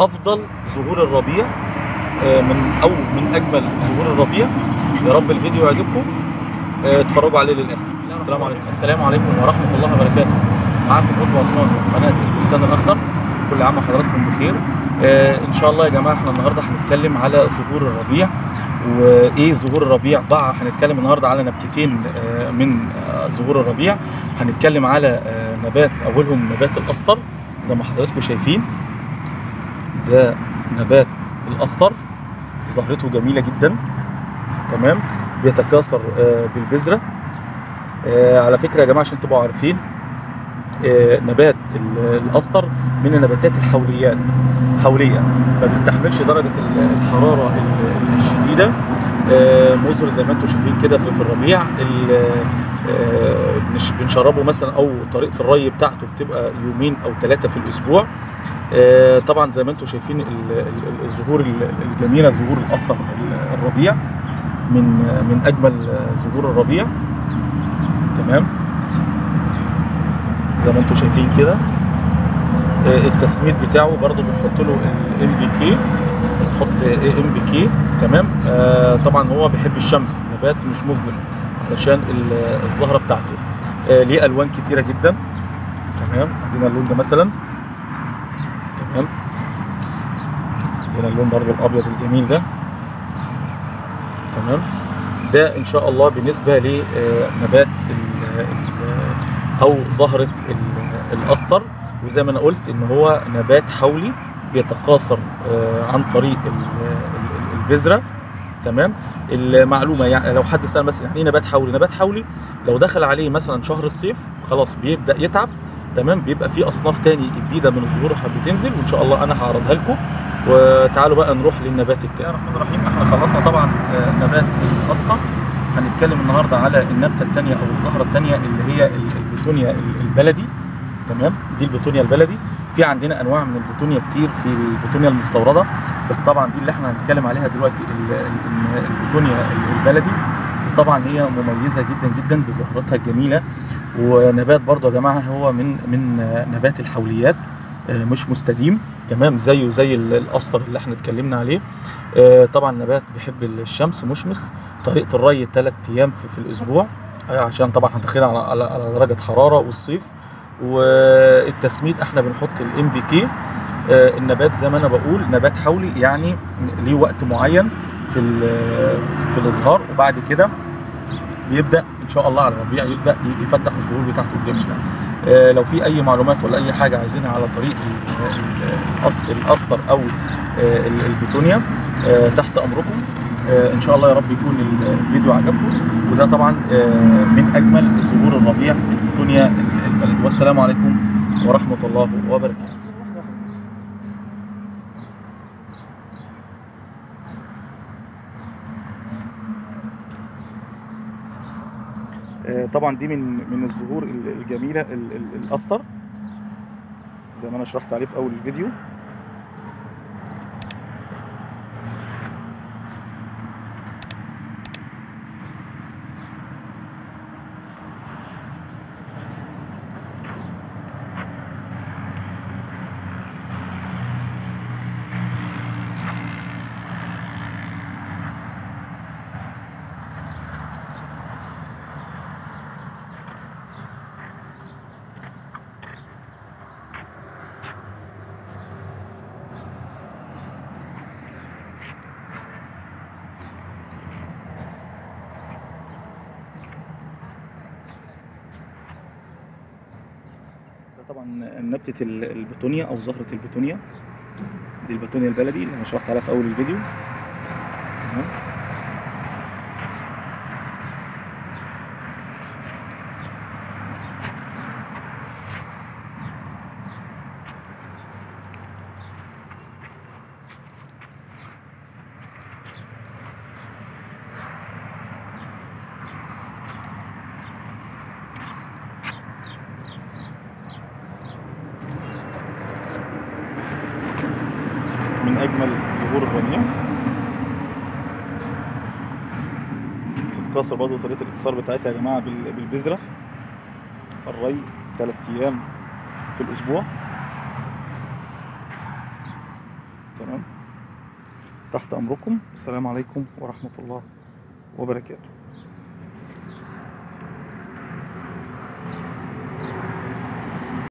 افضل زهور الربيع آه، من او من اجمل زهور الربيع يا رب الفيديو يعجبكم آه، اتفرجوا عليه للاخر السلام عليكم السلام عليكم ورحمه الله وبركاته معاكم قطب عثمان من قناه البستان الاخضر كل عام وحضراتكم بخير آه، ان شاء الله يا جماعه احنا النهارده هنتكلم على زهور الربيع وايه زهور الربيع بقى هنتكلم النهارده على نبتتين آه، من آه، زهور الربيع هنتكلم على آه، نبات اولهم نبات الاسطر زي ما حضراتكم شايفين ده نبات الاسطر زهرته جميله جدا تمام بيتكاثر آه، بالبذره آه، على فكره يا جماعه عشان تبقوا عارفين آه، نبات ال- الاسطر من النباتات الحوليات حوليه ما بيستحملش درجه ال- الحراره ال- الشديده آه، مزر زي ما انتم شايفين كده في في الربيع ال- آه، بنش- بنشربه مثلا او طريقه الري بتاعته بتبقى يومين او ثلاثه في الاسبوع آه، طبعا زي ما انتم شايفين ال- ال- الزهور ال- الجميله زهور الاسطر ال- الربيع من من اجمل زهور الربيع تمام زي ما انتم شايفين كده آه، التسميد بتاعه برضو بنحط له الام بي كي بتحط ام بي كي تمام آه، طبعا هو بيحب الشمس نبات مش مظلم علشان ال- الزهره بتاعته آه، ليه الوان كتيره جدا تمام ادينا اللون ده مثلا تمام ادينا اللون برضو الابيض الجميل ده تمام ده ان شاء الله بالنسبه لنبات ال- ال- او زهره ال- الاسطر وزي ما انا قلت ان هو نبات حولي بيتقاصر آه، عن طريق ال- ال- البذره تمام المعلومه يعني لو حد سال مثلا يعني ايه نبات حولي نبات حولي لو دخل عليه مثلا شهر الصيف خلاص بيبدا يتعب تمام بيبقى في اصناف تاني جديده من الزهور بتنزل وان شاء الله انا هعرضها لكم وتعالوا بقى نروح للنبات التاني الرحمن الرحيم احنا خلصنا طبعا آه، نبات الاسطر هنتكلم النهارده على النبته الثانيه او الزهره الثانيه اللي هي ال- البتونيا ال- البلدي تمام دي البتونيا البلدي في عندنا انواع من البتونيا كتير في البتونيا المستورده بس طبعا دي اللي احنا هنتكلم عليها دلوقتي ال- ال- البتونيا البلدي طبعا هي مميزه جدا جدا بزهرتها الجميله ونبات برضو يا جماعه هو من من نبات الحوليات آه، مش مستديم تمام زيه زي ال- القصر اللي احنا اتكلمنا عليه آه، طبعا نبات بيحب الشمس مشمس طريقه الري ثلاث ايام في, في الاسبوع آه، عشان طبعا هندخلها على, على, على درجه حراره والصيف والتسميد احنا بنحط الام بي كي النبات زي ما انا بقول نبات حولي يعني ليه وقت معين في ال- في الازهار وبعد كده بيبدا ان شاء الله على الربيع يبدا ي- يفتح الزهور بتاعته الجميله آه، لو في اي معلومات ولا اي حاجه عايزينها على طريق ال- ال- الأسط- الاسطر او آه، ال- البتونيا آه، تحت امركم آه، ان شاء الله يا رب يكون ال- الفيديو عجبكم وده طبعا آه، من اجمل زهور الربيع البتونيا ال- البلد والسلام عليكم ورحمه الله وبركاته آه، طبعا دي من من الزهور ال- الجميله ال- ال- الاسطر زي ما انا شرحت عليه في اول الفيديو ده طبعا نبتة ال- البتونيا أو زهرة البتونيا دي البتونيا البلدي اللي أنا شرحت عليها في أول الفيديو تمام من اجمل زهور الربيع تتكاثر برضه طريقه الاكسار بتاعتها يا جماعه بال- بالبذره الري ثلاث ايام في الاسبوع تمام تحت امركم السلام عليكم ورحمه الله وبركاته